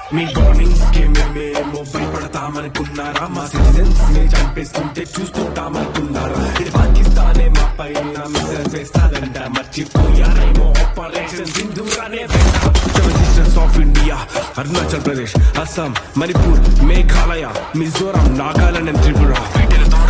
మీ warnings కి మేమేమో భయపడతామనుకున్నారా మా సిటిజన్స్ ని చంపేస్తుంటే చూస్తుంటామనుకున్నారా ఇది పాకిస్తానే మా పైన మిసైల్ వేస్తాదంట మర్చిపోయారేమో ఆపరేషన్ సింధూరానే seven sisters of India Arunachal Pradesh Assam Manipur Meghalaya Mizoram Nagaland and Tripura వీటిలో